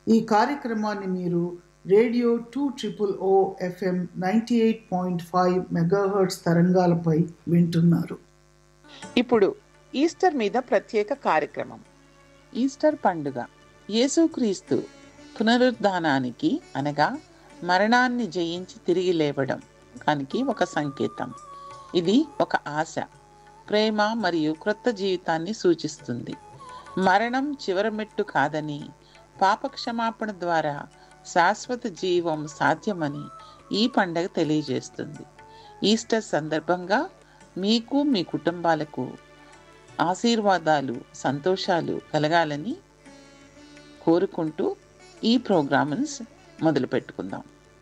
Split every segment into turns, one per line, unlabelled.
ఈ కార్యక్రమాన్ని మీరు radio two triple O FM ninety eight point five megahertz తరంగాలపై వింటున్నారు
ఇప్పుడు ఈస్టర్ మీద ప్రత్యేక కార్యక్రమం ఈస్టర్ పండుగ యేసుక్రీస్తు పునరుద్ధానానికి అనగా మరణాన్ని జయించి తిరిగి లేవడం దానికి ఒక సంకేతం ఇది ఒక ఆశ ప్రేమ మరియు క్రొత్త జీవితాన్ని సూచిస్తుంది మరణం చివరి మెట్టు కాదని పాపక్షమాపణ ద్వారా శాశ్వత జీవం సాధ్యమని ఈ పండగ తెలియజేస్తుంది ఈస్టర్ సందర్భంగా మీకు మీ కుటుంబాలకు ఆశీర్వాదాలు సంతోషాలు కలగాలని కోరుకుంటూ ఈ ప్రోగ్రామ్స్ మొదలు పెట్టుకుందాం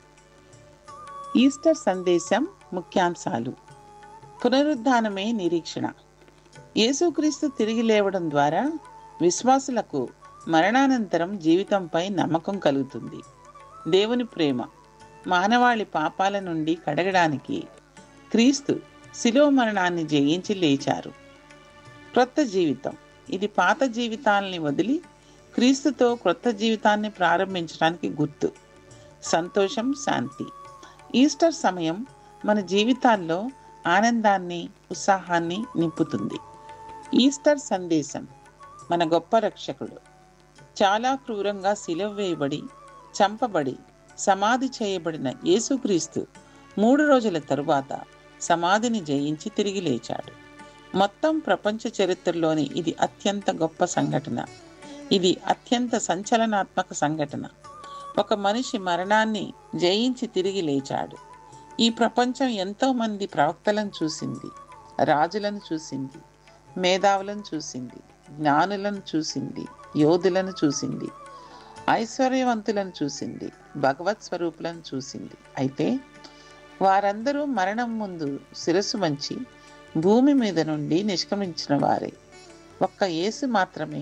ఈస్టర్ సందేశం ముఖ్యాంశాలు పునరుద్ధానమే నిరీక్షణ యేసుక్రీస్తు తిరిగి లేవడం ద్వారా విశ్వాసులకు మరణానంతరం జీవితంపై నమ్మకం కలుగుతుంది దేవుని ప్రేమ మానవాళి పాపాల నుండి కడగడానికి క్రీస్తు శిలువ మరణాన్ని జయించి లేచారు క్రొత్త జీవితం ఇది పాత జీవితాలని వదిలి క్రీస్తుతో క్రొత్త జీవితాన్ని ప్రారంభించడానికి గుర్తు సంతోషం శాంతి ఈస్టర్ సమయం మన జీవితాల్లో ఆనందాన్ని ఉత్సాహాన్ని నింపుతుంది ఈస్టర్ సందేశం మన గొప్ప రక్షకుడు చాలా క్రూరంగా సిలువ వేయబడి చంపబడి సమాధి చేయబడిన యేసుక్రీస్తు మూడు రోజుల తరువాత సమాధిని జయించి తిరిగి లేచాడు మొత్తం ప్రపంచ చరిత్రలోని ఇది అత్యంత గొప్ప సంఘటన ఇది అత్యంత సంచలనాత్మక సంఘటన ఒక మనిషి మరణాన్ని జయించి తిరిగి లేచాడు ఈ ప్రపంచం ఎంతో మంది ప్రవక్తలను చూసింది రాజులను చూసింది మేధావులను చూసింది జ్ఞానులను చూసింది యోధులను చూసింది ఐశ్వర్యవంతులను చూసింది భగవత్ స్వరూపులను చూసింది అయితే వారందరూ మరణం ముందు శిరస్సు వంచి భూమి మీద నుండి నిష్క్రమించిన వారే ఒక్క యేసు మాత్రమే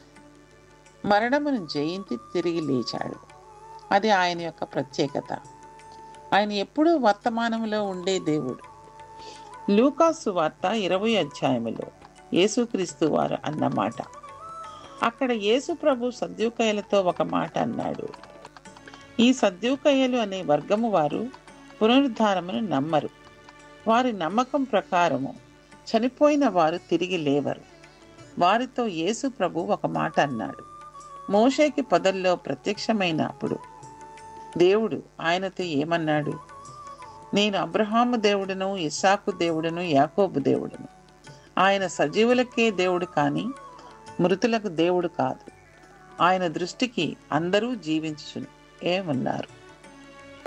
మరణమును జయించి తిరిగి లేచాడు అది ఆయన యొక్క ప్రత్యేకత ఆయన ఎప్పుడూ వర్తమానంలో ఉండే దేవుడు లూకాసు వార్త ఇరవై అధ్యాయములో యేసుక్రీస్తు వారు అన్న మాట అక్కడ యేసు ప్రభు సద్యూకయ్యలతో ఒక మాట అన్నాడు ఈ సద్యూకయ్యలు అనే వర్గము వారు పునరుద్ధారమును నమ్మరు వారి నమ్మకం ప్రకారము చనిపోయిన వారు తిరిగి లేవరు వారితో యేసు ప్రభు ఒక మాట అన్నాడు మోషేకి పొదల్లో ప్రత్యక్షమైనప్పుడు దేవుడు ఆయనతో ఏమన్నాడు నేను అబ్రహాము దేవుడును ఇస్సాకు దేవుడును యాకోబు దేవుడును ఆయన సజీవులకే దేవుడు కానీ మృతులకు దేవుడు కాదు ఆయన దృష్టికి అందరూ జీవించును ఏమన్నారు